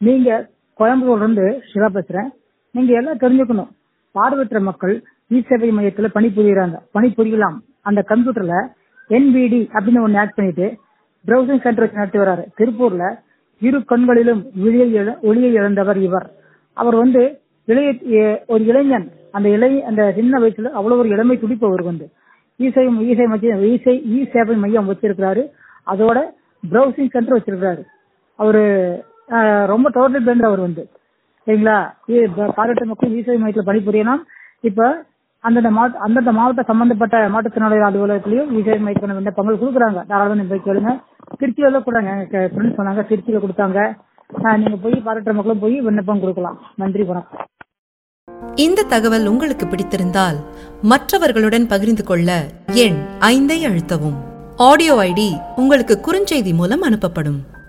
நீங்க கோயம்புத்தூர்ல இருந்து சிவா பேசுறேன் நீங்க எல்லாம் தெரிஞ்சுக்கணும் பார்வையற்ற மக்கள் இ சேவை மையத்துல பணிபுரியுறாங்க பணிபுரியலாம் அந்த கம்ப்யூட்டர்ல என்பிடி அப்படின்னு ஒன்னு ஆட் பண்ணிட்டு பிரவுசிங் சென்டர் வச்சு நடத்தி வராரு திருப்பூர்ல இரு கண்களிலும் விழியை இழ- ஒளியை இழந்தவர் இவர் அவர் வந்து இளைய எ- ஒரு இளைஞன் அந்த இளை அந்த சின்ன வயசுல அவ்வளவு ஒரு இளமை துடிப்பு அவருக்கு வந்து இசை இசை மையம் இசை இ சேவை மையம் வச்சிருக்கிறாரு அதோட பிரவுசிங் சென்டர் வச்சிருக்கிறாரு அவரு அஹ், ரொம்ப டோட்டல் பிளண்ட் அவர் வந்து சரிங்களா இ- ப- பார்வையற்ற மக்கள் இசை மையத்தில் பணிபுரியலாம் இப்ப அந்தந்த மாவட்ட அந்தந்த மாவட்ட சம்பந்தப்பட்ட மாற்றுத்திறனாளிகள் அலுவலகத்திலயும் இசை மையத்துக்கான விண்ணப்பங்கள் கொடுக்குறாங்க தாராளமா நீங்க போய் கேளுங்க திருச்சியில தான் கொடுத்தாங்க எங்க ஃப்ரெண்ட்ஸ் சொன்னாங்க திருச்சியில கொடுத்தாங்க அஹ், நீங்க போய் பார்வையற்ற மக்களும் போய் விண்ணப்பம் கொடுக்கலாம் நன்றி வணக்கம் இந்த தகவல் உங்களுக்கு பிடித்திருந்தால் மற்றவர்களுடன் பகிர்ந்து கொள்ள எண் ஐந்தை அழுத்தவும் ஆடியோ ஐடி உங்களுக்கு குறுஞ்செய்தி மூலம் அனுப்பப்படும்